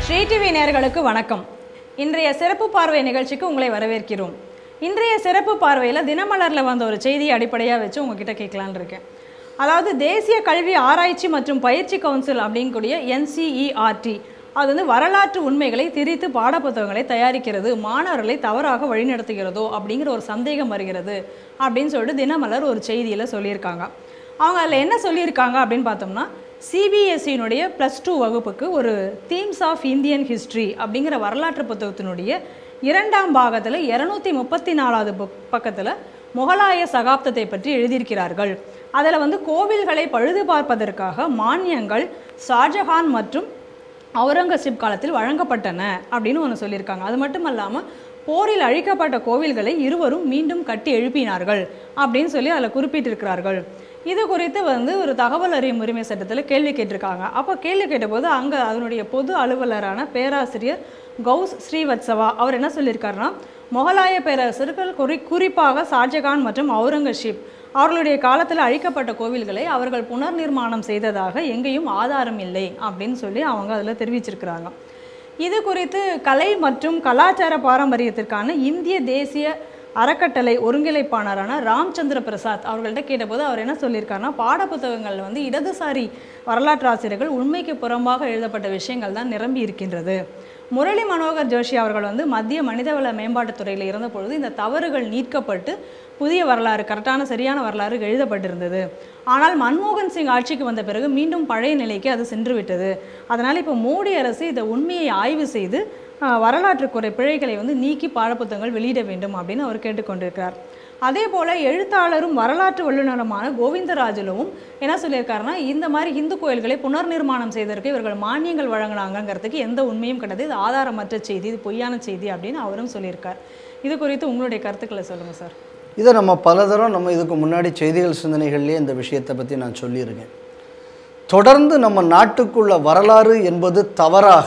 Sri TV நேயர்களுக்கு வணக்கம் இன்றைய சிறப்பு பார்வை நிகழ்ச்சிக்கு உங்களை வரவேற்கிறோம் இன்றைய சிறப்பு பார்வையில் தினமலரில் வந்த ஒரு செய்தியை அடிப்படையாக வச்சு உங்ககிட்ட கேட்கலான்னு இருக்கேன் அதாவது தேசிய கல்வி ஆராய்ச்சி மற்றும் பயிற்சி கவுன்சில் அப்படிங்கக்கூடிய என்சிஇஆர்டி அது வந்து வரலாற்று உண்மைகளை திரித்து பாடப்புத்தகங்களை தயாரிக்கிறது மாணவர்களை தவறாக வழிநடத்துகிறதோ அப்படிங்கிற ஒரு சந்தேகம் வருகிறது அப்படின்னு சொல்லிட்டு தினமலர் ஒரு செய்தியில் சொல்லியிருக்காங்க அவங்க அதில் என்ன சொல்லியிருக்காங்க அப்படின்னு பார்த்தோம்னா சிபிஎஸ்சியினுடைய ப்ளஸ் டூ வகுப்புக்கு ஒரு தீம்ஸ் ஆஃப் இந்தியன் ஹிஸ்ட்ரி அப்படிங்கிற வரலாற்று புத்தகத்தினுடைய இரண்டாம் பாகத்தில் இரநூத்தி முப்பத்தி நாலாவது பக்கத்தில் முகலாய சகாப்தத்தை பற்றி எழுதியிருக்கிறார்கள் அதில் வந்து கோவில்களை பழுது பார்ப்பதற்காக மானியங்கள் ஷாஜஹான் மற்றும் அவுரங்கசீப் காலத்தில் வழங்கப்பட்டன அப்படின்னு ஒன்று சொல்லியிருக்காங்க அது மட்டும் இல்லாமல் போரில் அழிக்கப்பட்ட கோவில்களை இருவரும் மீண்டும் கட்டி எழுப்பினார்கள் அப்படின்னு சொல்லி அதில் குறிப்பிட்டிருக்கிறார்கள் இது குறித்து வந்து ஒரு தகவல் அறியும் உரிமை சட்டத்தில் கேள்வி கேட்டிருக்காங்க அப்போ கேள்வி கேட்டபோது அங்கே அதனுடைய பொது அலுவலரான பேராசிரியர் கௌஸ் ஸ்ரீவத்சவா அவர் என்ன சொல்லியிருக்காருன்னா முகலாய பேரரசர்கள் குறி குறிப்பாக ஷாஜகான் மற்றும் அவுரங்கசீப் அவர்களுடைய காலத்தில் அழிக்கப்பட்ட கோவில்களை அவர்கள் புனர் நிர்மாணம் செய்ததாக எங்கேயும் ஆதாரம் இல்லை அப்படின்னு சொல்லி அவங்க அதில் தெரிவிச்சிருக்கிறாங்க இது குறித்து கலை மற்றும் கலாச்சார பாரம்பரியத்திற்கான இந்திய தேசிய அறக்கட்டளை ஒருங்கிணைப்பாளரான ராம்சந்திர பிரசாத் அவர்கள்ட்ட கேட்டபோது அவர் என்ன சொல்லியிருக்காருன்னா பாடப்புத்தகங்களில் வந்து இடதுசாரி வரலாற்று ஆசிரியர்கள் உண்மைக்கு புறம்பாக எழுதப்பட்ட விஷயங்கள் தான் நிரம்பி இருக்கின்றது முரளி மனோகர் ஜோஷி அவர்கள் வந்து மத்திய மனிதவள மேம்பாட்டுத் துறையில் இருந்த பொழுது இந்த தவறுகள் நீக்கப்பட்டு புதிய வரலாறு கரெக்டான சரியான வரலாறு எழுதப்பட்டிருந்தது ஆனால் மன்மோகன் சிங் ஆட்சிக்கு வந்த பிறகு மீண்டும் பழைய நிலைக்கு அது சென்று விட்டது அதனால் இப்போ மோடி அரசு இந்த உண்மையை ஆய்வு செய்து ஆஹ், வரலாற்று குறை பிழைகளை வந்து நீக்கி பாடப்புத்தகங்கள் வெளியிட வேண்டும் அப்படின்னு அவர் கேட்டுக்கொண்டிருக்கிறார் அதே போல் எழுத்தாளரும் வரலாற்று வல்லுநருமான கோவிந்தராஜுலுவும் என்ன சொல்லியிருக்காருன்னா இந்த மாதிரி இந்து கோயில்களை புனர் நிர்மாணம் செய்ததற்கு இவர்கள் மானியங்கள் வழங்கினாங்கங்கிறதுக்கு எந்த உண்மையும் கிடையாது இது ஆதாரமற்ற செய்தி இது பொய்யான செய்தி அப்படின்னு அவரும் சொல்லியிருக்கார் இது குறித்து உங்களுடைய கருத்துக்களை சொல்லுங்கள் சார் இதை நம்ம பலதரம் நம்ம இதுக்கு முன்னாடி செய்திகள் சிந்தனைகள்லேயே இந்த விஷயத்தை பற்றி நான் சொல்லியிருக்கேன் தொடர்ந்து நம்ம நாட்டுக்குள்ள வரலாறு என்பது தவறாக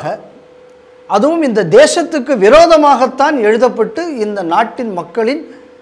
அதுவும் இந்த தேசத்துக்கு விரோதமாகத்தான் எழுதப்பட்டு இந்த நாட்டின் மக்களின்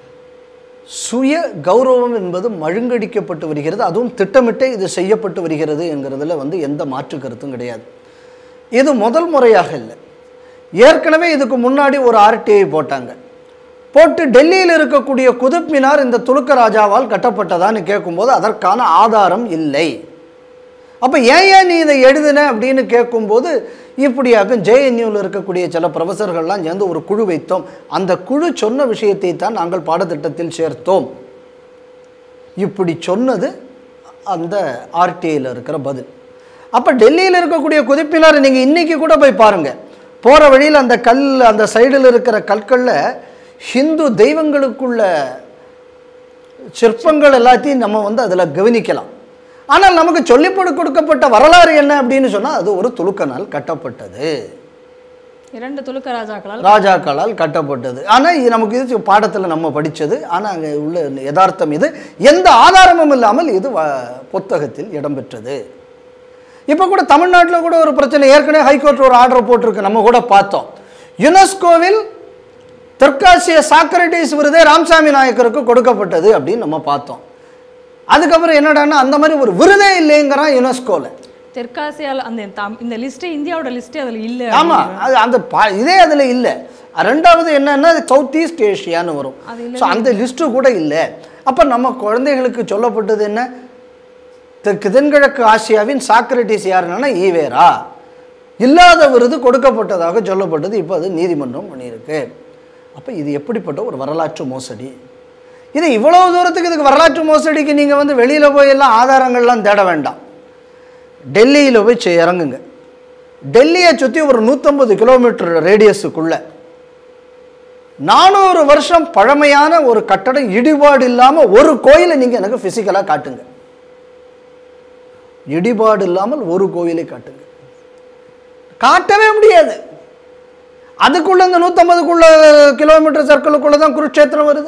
சுய கௌரவம் என்பது மழுங்கடிக்கப்பட்டு வருகிறது அதுவும் திட்டமிட்டே இது செய்யப்பட்டு வருகிறது என்கிறதுல வந்து எந்த மாற்று கருத்தும் கிடையாது இது முதல் முறையாக இல்லை ஏற்கனவே இதுக்கு முன்னாடி ஒரு ஆர்டிஐ போட்டாங்க போட்டு டெல்லியில் இருக்கக்கூடிய குதுப் மினார் இந்த துலுக்க ராஜாவால் கட்டப்பட்டதான்னு கேட்கும்போது அதற்கான ஆதாரம் இல்லை அப்போ ஏன் ஏன் நீ இதை எழுதின அப்படின்னு கேட்கும்போது இப்படியாக ஜேஎன்யூவில் இருக்கக்கூடிய சில ப்ரொஃபஸர்கள்லாம் சேர்ந்து ஒரு குழு வைத்தோம் அந்த குழு சொன்ன விஷயத்தை தான் நாங்கள் பாடத்திட்டத்தில் சேர்த்தோம் இப்படி சொன்னது அந்த ஆர்டிஐயில் இருக்கிற பதில் அப்போ டெல்லியில் இருக்கக்கூடிய குதிப்பினார் நீங்கள் இன்றைக்கி கூட போய் பாருங்கள் போகிற வழியில் அந்த கல் அந்த சைடில் இருக்கிற கற்களில் ஹிந்து தெய்வங்களுக்குள்ள சிற்பங்கள் எல்லாத்தையும் நம்ம வந்து அதில் கவனிக்கலாம் ஆனால் நமக்கு சொல்லிக் கொடு- கொடுக்கப்பட்ட வரலாறு என்ன அப்படின்னு சொன்னால் அது ஒரு துலுக்கனால் கட்டப்பட்டது இரண்டு துலுக்க ராஜாக்களால் ராஜாக்களால் கட்டப்பட்டது ஆனால் இது நமக்கு இது பாடத்தில் நம்ம படித்தது ஆனால் அங்கே உள்ள யதார்த்தம் இது எந்த ஆதாரமும் இல்லாமல் இது வ- புத்தகத்தில் இடம்பெற்றது இப்போ கூட தமிழ்நாட்டில் கூட ஒரு பிரச்சனை ஏற்கனவே ஹைகோர்ட் ஒரு ஆர்டர் போட்டிருக்கு நம்ம கூட பார்த்தோம் யுனெஸ்கோவில் தெற்காசிய சாக்ரட்டிஸ் விருதே ராமசாமி நாயக்கருக்கு கொடுக்கப்பட்டது அப்படின்னு நம்ம பார்த்தோம் அதுக்கப்புறம் என்னடான்னா அந்த மாதிரி ஒரு விருதே இல்லைங்கிறான் யுனெஸ்கோவில் தெற்காசியால அந்த தம்- இந்த லிஸ்ட் இந்தியாவோட லிஸ்ட் அதுல இல்ல ஆமா அது அந்த பா- இதே அதில் இல்லை ரெண்டாவது என்னன்னா சவுத் ஈஸ்ட் ஏஷியான்னு வரும் அது ஸோ அந்த லிஸ்ட்டு கூட இல்லை அப்போ நம்ம குழந்தைகளுக்கு சொல்லப்பட்டது என்ன தெற்கு தென்கிழக்கு ஆசியாவின் சாக்ரட்டிஸ் யாருன்னா ஈவேரா இல்லாத விருது கொடுக்கப்பட்டதாக சொல்லப்பட்டது இப்போ அது நீதிமன்றம் பண்ணியிருக்கு அப்போ இது எப்படிப்பட்ட ஒரு வரலாற்று மோசடி இது இவ்வளவு தூரத்துக்கு இதுக்கு வரலாற்று மோசடிக்கு நீங்கள் வந்து வெளியில் போய் எல்லாம் ஆதாரங்கள்லாம் தேட வேண்டாம் டெல்லியில் போய் செ- இறங்குங்க டெல்லியை சுற்றி ஒரு நூற்றம்பது கிலோமீட்டர் ரேடியஸுக்குள்ள நானூறு வருஷம் பழமையான ஒரு கட்டடம் இடிபாடு இல்லாமல் ஒரு கோயிலை நீங்கள் எனக்கு ஃபிசிக்கலாக காட்டுங்க இடிபாடு இல்லாமல் ஒரு கோயிலை காட்டுங்க காட்டவே முடியாது அதுக்குள்ள இந்த நூற்றம்பதுக்குள்ள கிலோமீட்டர் சர்க்கிளுக்குள்ள தான் குருட்சேத்திரம் வருது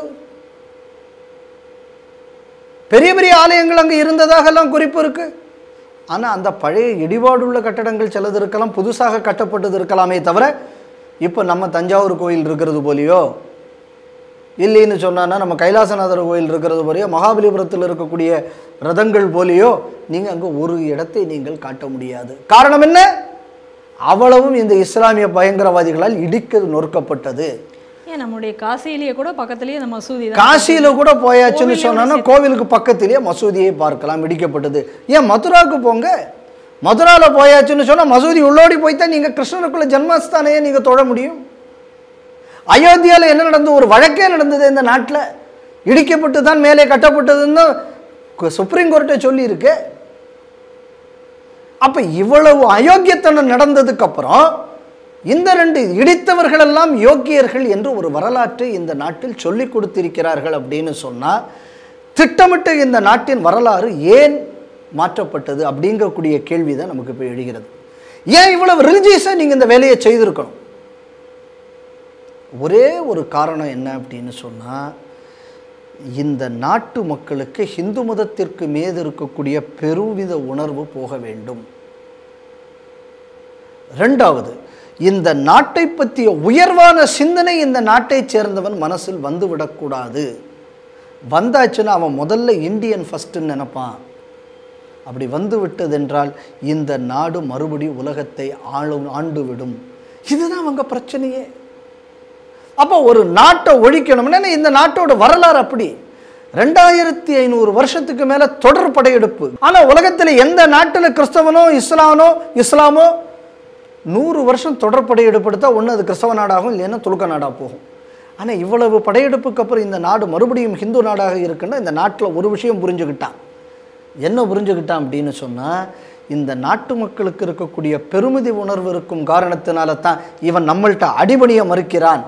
பெரிய பெரிய ஆலயங்கள் அங்கே இருந்ததாகலாம் குறிப்பு இருக்கு ஆனால் அந்த பழைய இடிபாடுள்ள கட்டடங்கள் சிலது இருக்கலாம் புதுசாக கட்டப்பட்டது இருக்கலாமே தவிர இப்போ நம்ம தஞ்சாவூர் கோயில் இருக்கிறது போலியோ இல்லைன்னு சொன்னான்னா நம்ம கைலாசநாதர் கோயில் இருக்கிறது போலியோ மகாபலிபுரத்தில் இருக்கக்கூடிய ரதங்கள் போலியோ நீங்கள் அங்கே ஒரு இடத்தை நீங்கள் காட்ட முடியாது காரணம் என்ன அவ்வளவும் இந்த இஸ்லாமிய பயங்கரவாதிகளால் இடிக்க நொறுக்கப்பட்டது ஏன் நம்முடைய காசியிலேயே கூட பக்கத்துலேயே இந்த மசூதி தான் காசியில கூட போயாச்சுன்னு கோவில்ல சொன்னா கோவிலுக்கு பக்கத்திலேயே மசூதியை பார்க்கலாம் இடிக்கப்பட்டது ஏன் மதுராவுக்கு போங்க மதுரால போயாச்சுன்னு சொன்னா மசூதி உள்ளோடி போய்த்தான் நீங்க கிருஷ்ணனுக்குள்ள ஜென்மஸ்தானையே நீங்க தொழ முடியும் அயோத்தியால என்ன நடந்தது ஒரு வழக்கே நடந்தது இந்த நாட்டில் இடிக்கப்பட்டு தான் மேலே கட்டப்பட்டதுன்னு கு- சுப்ரீம் கோர்ட்டே சொல்லியிருக்கு அப்ப இவ்வளவு அயோக்கியத்தனம் நடந்ததுக்கு அப்புறம் இந்த ரெண்டு இடித்தவர்கள் எல்லாம் யோக்கியர்கள் என்று ஒரு வரலாற்றை இந்த நாட்டில் சொல்லிக் கொடுத்திருக்கிறார்கள் அப்படின்னு சொன்னா திட்டமிட்டு இந்த நாட்டின் வரலாறு ஏன் மாற்றப்பட்டது அப்படிங்கக்கூடிய கேள்வி தான் நமக்கு இப்போ எழுகிறது ஏன் இவ்வளவு ரிலிஜியஸாக நீங்கள் இந்த வேலையை செய்திருக்கணும் ஒரே ஒரு காரணம் என்ன அப்படின்னு சொன்னால் இந்த நாட்டு மக்களுக்கு ஹிந்து மதத்திற்கு மீது இருக்கக்கூடிய பெருவித உணர்வு போக வேண்டும் ரெண்டாவது இந்த நாட்டை பற்றிய உயர்வான சிந்தனை இந்த நாட்டைச் சேர்ந்தவன் மனசில் வந்துவிடக்கூடாது வந்தாச்சுன்னா அவன் முதல்ல இந்தியன் ஃபஸ்ட்டுன்னு நினைப்பான் அப்படி வந்து விட்டதென்றால் இந்த நாடு மறுபடி உலகத்தை ஆளும் ஆண்டு விடும் இதுதான் அவங்க பிரச்சனையே அப்போ ஒரு நாட்டை ஒழிக்கணும்னா இந்த நாட்டோட வரலாறு அப்படி ரெண்டாயிரத்தி ஐநூறு வருஷத்துக்கு மேல தொடர் படையெடுப்பு ஆனா உலகத்துல எந்த நாட்டுல கிறிஸ்தவனோ இஸ்லாமோ இஸ்லாமோ நூறு வருஷம் தொடர் படையெடுப்படுத்தா ஒன்று அது கிறிஸ்தவ நாடாகும் இல்லைன்னா துலுக்க நாடாக போகும் ஆனால் இவ்வளவு படையெடுப்புக்கு அப்புறம் இந்த நாடு மறுபடியும் ஹிந்து நாடாக இருக்குன்னா இந்த நாட்டில் ஒரு விஷயம் புரிஞ்சுக்கிட்டான் என்ன புரிஞ்சுக்கிட்டான் அப்படின்னு சொன்னால் இந்த நாட்டு மக்களுக்கு இருக்கக்கூடிய பெருமிதி உணர்வு இருக்கும் காரணத்தினால தான் இவன் நம்மள்கிட்ட அடிபணிய மறுக்கிறான்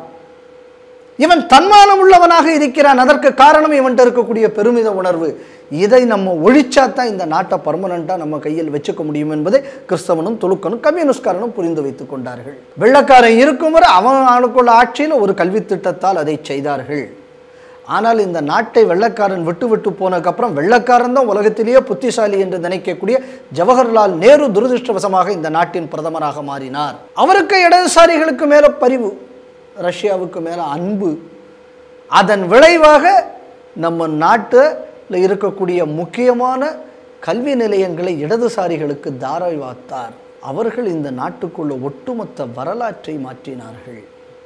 இவன் தன்மானம் உள்ளவனாக இருக்கிறான் அதற்கு காரணம் இவன்கிட்ட இருக்கக்கூடிய பெருமித உணர்வு இதை நம்ம ஒழிச்சா தான் இந்த நாட்டை பர்மனண்ட்டாக நம்ம கையில் வச்சுக்க முடியும் என்பதை கிறிஸ்தவனும் துலுக்கனும் கம்யூனிஸ்ட்காரனும் புரிந்து வைத்துக் கொண்டார்கள் வெள்ளக்காரன் இருக்கும் வரை அவன் ஆளுக்குள்ள ஆட்சியில் ஒரு கல்வி திட்டத்தால் அதை செய்தார்கள் ஆனால் இந்த நாட்டை வெள்ளக்காரன் விட்டு விட்டு போனதுக்கப்புறம் வெள்ளக்காரன் தான் உலகத்திலேயே புத்திசாலி என்று நினைக்கக்கூடிய ஜவஹர்லால் நேரு துரதிருஷ்டவசமாக இந்த நாட்டின் பிரதமராக மாறினார் அவருக்கு இடதுசாரிகளுக்கு மேல பரிவு ரஷ்யாவுக்கு மேல அன்பு அதன் விளைவாக நம்ம நாட்டில் இருக்கக்கூடிய முக்கியமான கல்வி நிலையங்களை இடதுசாரிகளுக்கு தாரை வார்த்தார் அவர்கள் இந்த நாட்டுக்குள்ள ஒட்டுமொத்த வரலாற்றை மாற்றினார்கள்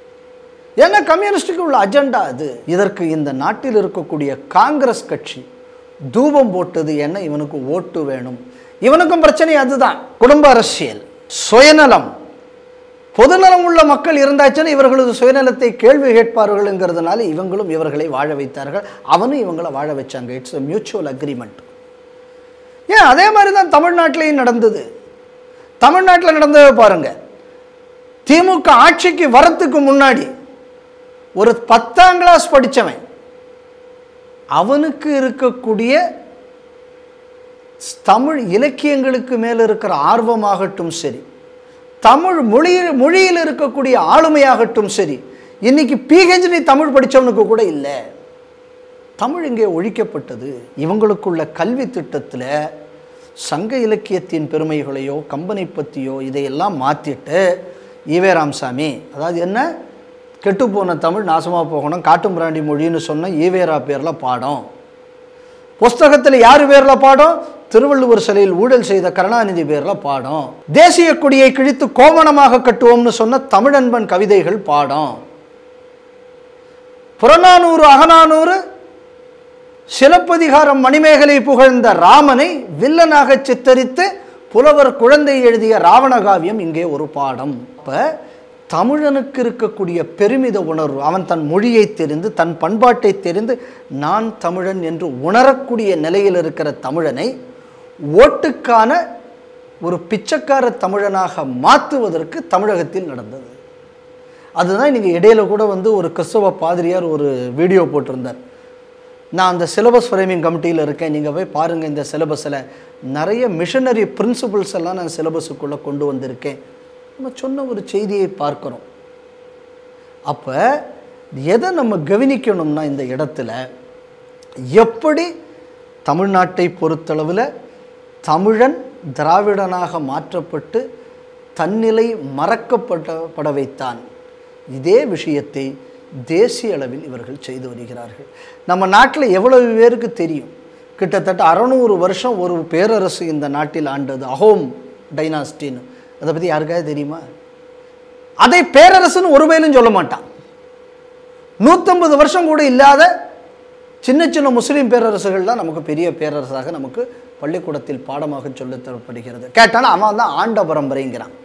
ஏன்னா கம்யூனிஸ்டுக்கு உள்ள அஜெண்டா அது இதற்கு இந்த நாட்டில் இருக்கக்கூடிய காங்கிரஸ் கட்சி தூபம் போட்டது என்ன இவனுக்கு ஓட்டு வேணும் இவனுக்கும் பிரச்சனை அதுதான் குடும்ப அரசியல் சுயநலம் பொதுநலம் உள்ள மக்கள் இருந்தாச்சுன்னா இவர்களது சுயநலத்தை கேள்வி கேட்பார்கள்ங்கிறதுனால இவங்களும் இவர்களை வாழ வைத்தார்கள் அவனும் இவங்களை வாழ வச்சாங்க இட்ஸ் a மியூச்சுவல் அக்ரிமெண்ட் ஏன் அதே மாதிரி தான் தமிழ்நாட்டிலையும் நடந்தது தமிழ்நாட்டில் நடந்ததை பாருங்க திமுக ஆட்சிக்கு வரத்துக்கு முன்னாடி ஒரு பத்தாம் கிளாஸ் படித்தவன் அவனுக்கு இருக்கக்கூடிய தமிழ் இலக்கியங்களுக்கு மேல இருக்கிற ஆர்வமாகட்டும் சரி தமிழ் மொழியில் மொழியில் இருக்கக்கூடிய ஆளுமையாகட்டும் சரி இன்னைக்கு பிஹெச்டி தமிழ் படிச்சவனுக்கு கூட இல்லை தமிழ் இங்கே ஒழிக்கப்பட்டது இவங்களுக்குள்ள கல்வி திட்டத்தில் சங்க இலக்கியத்தின் பெருமைகளையோ கம்பனை பற்றியோ இதையெல்லாம் மாற்றிட்டு ஈவே ராமசாமி அதாவது என்ன கெட்டுப்போன தமிழ் நாசமாக போகணும் காட்டுமிராண்டி மொழின்னு சொன்ன ஈவேரா பேரில் பாடம் புஸ்தகத்தில் யார் பேரில் பாடம் திருவள்ளுவர் சிலையில் ஊழல் செய்த கருணாநிதி பேரில் பாடம் தேசிய கொடியை கிழித்து கோமணமாக கட்டுவோம்னு சொன்ன தமிழன்பன் கவிதைகள் பாடம் புறநானூறு அகநானூறு சிலப்பதிகாரம் மணிமேகலை புகழ்ந்த ராமனை வில்லனாக சித்தரித்து புலவர் குழந்தை எழுதிய ராவணகாவியம் இங்கே ஒரு பாடம் இப்போ தமிழனுக்கு இருக்கக்கூடிய பெருமித உணர்வு அவன் தன் மொழியை தெரிந்து தன் பண்பாட்டை தெரிந்து நான் தமிழன் என்று உணரக்கூடிய நிலையில் இருக்கிற தமிழனை ஓட்டுக்கான ஒரு பிச்சைக்கார தமிழனாக மாற்றுவதற்கு தமிழகத்தில் நடந்தது அதுதான் இன்னைக்கு இடையில கூட வந்து ஒரு கிறிஸ்தவ பாதிரியார் ஒரு வீடியோ போட்டிருந்தார் நான் அந்த சிலபஸ் ஃப்ரேமிங் கமிட்டியில் இருக்கேன் நீங்கள் போய் பாருங்கள் இந்த சிலபஸில் நிறைய மிஷனரி பிரின்சிபிள்ஸ் எல்லாம் நான் சிலபஸுக்குள்ளே கொண்டு வந்திருக்கேன் நம்ம சொன்ன ஒரு செய்தியை பார்க்குறோம் அப்போ எதை நம்ம கவனிக்கணும்னா இந்த இடத்துல எப்படி தமிழ்நாட்டை பொறுத்தளவில் தமிழன் திராவிடனாக மாற்றப்பட்டு தன்னிலை மறக்கப்பட்ட பட வைத்தான் இதே விஷயத்தை தேசிய அளவில் இவர்கள் செய்து வருகிறார்கள் நம்ம நாட்டில் எவ்வளவு பேருக்கு தெரியும் கிட்டத்தட்ட அறநூறு வருஷம் ஒரு பேரரசு இந்த நாட்டில் ஆண்டது அஹோம் டைனாஸ்டின்னு அதை பற்றி யாருக்காவது தெரியுமா அதை பேரரசுன்னு ஒரு வயலும் சொல்ல மாட்டான் நூற்றம்பது வருஷம் கூட இல்லாத சின்ன சின்ன முஸ்லீம் பேரரசுகள் தான் நமக்கு பெரிய பேரரசாக நமக்கு பள்ளிக்கூடத்தில் பாடமாக சொல்லித் தரப்படுகிறது கேட்டானா அவன் தான் ஆண்ட பரம்பரைங்கிறான்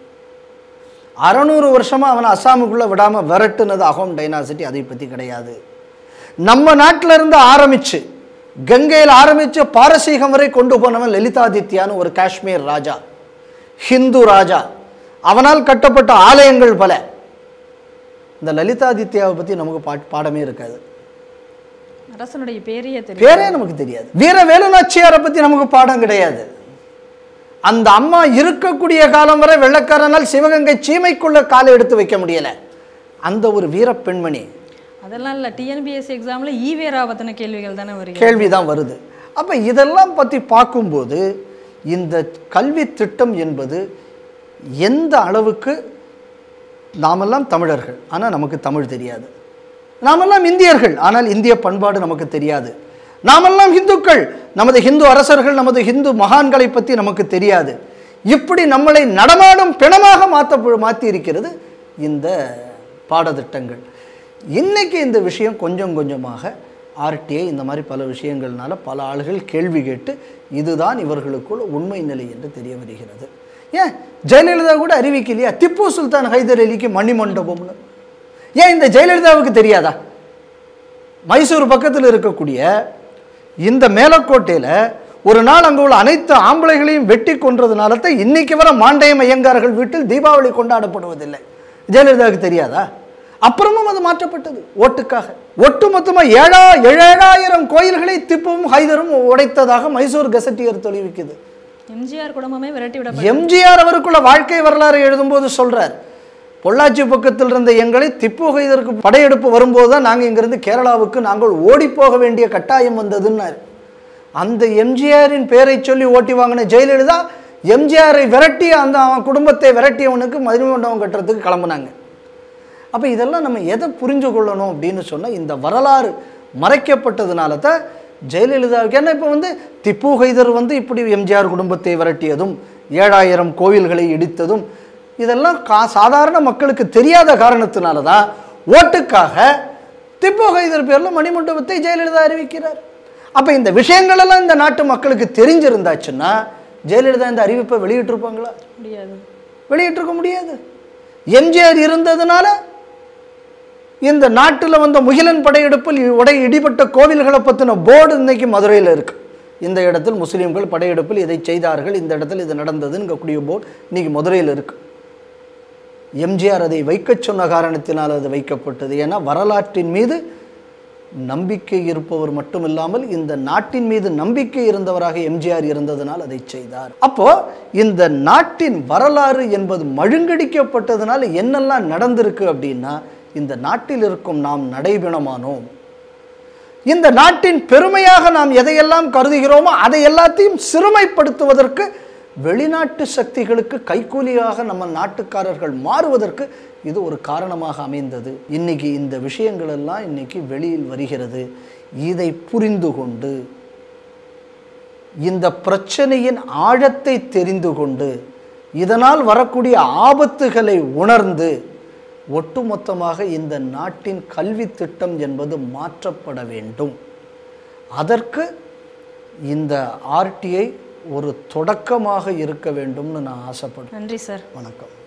அறநூறு வருஷமாக அவனை அஸ்ஸாமுக்குள்ளே விடாமல் விரட்டுனது அகோம் டைனாசிட்டி அதை பற்றி கிடையாது நம்ம நாட்டில் இருந்து ஆரம்பித்து கங்கையில் ஆரம்பித்து பாரசீகம் வரை கொண்டு போனவன் லலிதாதித்யான்னு ஒரு காஷ்மீர் ராஜா ஹிந்து ராஜா அவனால் கட்டப்பட்ட ஆலயங்கள் பல இந்த லலிதாதித்யாவை பற்றி நமக்கு பா பாடமே இருக்காது அரசனுடைய பேரையே தெரியும் பேரே நமக்கு தெரியாது வீர வேலுநாச்சியாரை பற்றி நமக்கு பாடம் கிடையாது அந்த அம்மா இருக்கக்கூடிய காலம் வரை வெள்ளக்காரனால் சிவகங்கை சீமைக்குள்ள காலை எடுத்து வைக்க முடியல அந்த ஒரு வீர பெண்மணி அதெல்லாம் இல்லை டிஎன்பிஎஸ்சி எக்ஸாமில் ஈவேரா பற்றின கேள்விகள் தானே வருகிறது கேள்வி தான் வருது அப்போ இதெல்லாம் பற்றி பார்க்கும்போது இந்த கல்வி திட்டம் என்பது எந்த அளவுக்கு நாமெல்லாம் தமிழர்கள் ஆனால் நமக்கு தமிழ் தெரியாது நாமெல்லாம் இந்தியர்கள் ஆனால் இந்திய பண்பாடு நமக்கு தெரியாது நாமெல்லாம் இந்துக்கள் நமது ஹிந்து அரசர்கள் நமது ஹிந்து மகான்களை பற்றி நமக்கு தெரியாது இப்படி நம்மளை நடமாடும் பிணமாக மாற்ற மாற்றி இருக்கிறது இந்த பாடத்திட்டங்கள் இன்னைக்கு இந்த விஷயம் கொஞ்சம் கொஞ்சமாக ஆர்டிஐ இந்த மாதிரி பல விஷயங்கள்னால பல ஆளுகள் கேள்வி கேட்டு இதுதான் இவர்களுக்குள் உண்மை நிலை என்று தெரிய வருகிறது ஏன் ஜெயலலிதா கூட அறிவிக்கலையா திப்பு சுல்தான் ஹைதர் அலிக்கு மணிமண்டபம்னு ஏன் இந்த ஜெயலலிதாவுக்கு தெரியாதா மைசூர் பக்கத்தில் இருக்கக்கூடிய இந்த மேலக்கோட்டையில் ஒரு நாள் அங்கே உள்ள அனைத்து ஆம்பளைகளையும் வெட்டி கொன்றதுனால தான் இன்னைக்கு வர மாண்டயம் ஐயங்கார்கள் வீட்டில் தீபாவளி கொண்டாடப்படுவதில்லை ஜெயலலிதாவுக்கு தெரியாதா அப்புறமும் அது மாற்றப்பட்டது ஓட்டுக்காக ஒட்டுமொத்தமாக ஏழா ஏழாயிரம் கோயில்களை திப்புவும் ஹைதரும் உடைத்ததாக மைசூர் கெசட்டியர் தெரிவிக்குது எம்ஜிஆர் குடும்பமே விரட்டி விட எம்ஜிஆர் அவருக்குள்ள வாழ்க்கை வரலாறு எழுதும்போது சொல்றார் பொள்ளாச்சி பக்கத்தில் இருந்த எங்களை திப்பு ஹைதருக்கு படையெடுப்பு வரும்போது தான் நாங்கள் இங்கிருந்து கேரளாவுக்கு நாங்கள் ஓடி போக வேண்டிய கட்டாயம் வந்ததுன்னார் அந்த எம்ஜிஆரின் பேரை சொல்லி ஓட்டி வாங்கின ஜெயலலிதா எம்ஜிஆரை விரட்டி அந்த அவன் குடும்பத்தை விரட்டியவனுக்கு மதுமண்டபம் கட்டுறதுக்கு கிளம்புனாங்க அப்போ இதெல்லாம் நம்ம எதை புரிஞ்சு கொள்ளணும் அப்படின்னு சொன்னால் இந்த வரலாறு மறைக்கப்பட்டதுனால தான் ஜெயலலிதாவுக்கு ஏன்னா இப்போ வந்து திப்பு ஹைதர் வந்து இப்படி எம்ஜிஆர் குடும்பத்தை விரட்டியதும் ஏழாயிரம் கோவில்களை இடித்ததும் இதெல்லாம் கா சாதாரண மக்களுக்கு தெரியாத காரணத்தினால தான் ஓட்டுக்காக திப்பு ஹைதர் பேரில் மணிமண்டபத்தை ஜெயலலிதா அறிவிக்கிறார் அப்போ இந்த விஷயங்களெல்லாம் இந்த நாட்டு மக்களுக்கு தெரிஞ்சிருந்தாச்சுன்னா ஜெயலலிதா இந்த அறிவிப்பை வெளியிட்டிருப்பாங்களா முடியாது வெளியிட்டிருக்க முடியாது எம்ஜிஆர் இருந்ததுனால இந்த நாட்டில் வந்த முகிலன் படையெடுப்பில் உடை இடிபட்ட கோவில்களை பற்றின போர்டு இன்னைக்கு மதுரையில் இருக்கு இந்த இடத்தில் முஸ்லீம்கள் படையெடுப்பில் இதை செய்தார்கள் இந்த இடத்தில் இது நடந்ததுன்னு கூடிய போர்டு இன்னைக்கு மதுரையில் இருக்கு எம்ஜிஆர் அதை வைக்கச் சொன்ன காரணத்தினால் அது வைக்கப்பட்டது ஏன்னா வரலாற்றின் மீது நம்பிக்கை இருப்பவர் மட்டுமில்லாமல் இந்த நாட்டின் மீது நம்பிக்கை இருந்தவராக எம்ஜிஆர் இருந்ததனால் அதை செய்தார் அப்போ இந்த நாட்டின் வரலாறு என்பது மழுங்கடிக்கப்பட்டதுனால என்னெல்லாம் நடந்திருக்கு அப்படின்னா இந்த நாட்டில் இருக்கும் நாம் நடைபிணமானோம் இந்த நாட்டின் பெருமையாக நாம் எதையெல்லாம் கருதுகிறோமோ அதை எல்லாத்தையும் சிறுமைப்படுத்துவதற்கு வெளிநாட்டு சக்திகளுக்கு கைக்கூலியாக நம்ம நாட்டுக்காரர்கள் மாறுவதற்கு இது ஒரு காரணமாக அமைந்தது இன்னைக்கு இந்த விஷயங்கள் எல்லாம் இன்னைக்கு வெளியில் வருகிறது இதை புரிந்து கொண்டு இந்த பிரச்சனையின் ஆழத்தை தெரிந்து கொண்டு இதனால் வரக்கூடிய ஆபத்துகளை உணர்ந்து ஒட்டுமொத்தமாக இந்த நாட்டின் கல்வி திட்டம் என்பது மாற்றப்பட வேண்டும் அதற்கு இந்த ஆர்டிஐ ஒரு தொடக்கமாக இருக்க வேண்டும்னு நான் ஆசைப்படுறேன் நன்றி சார் வணக்கம்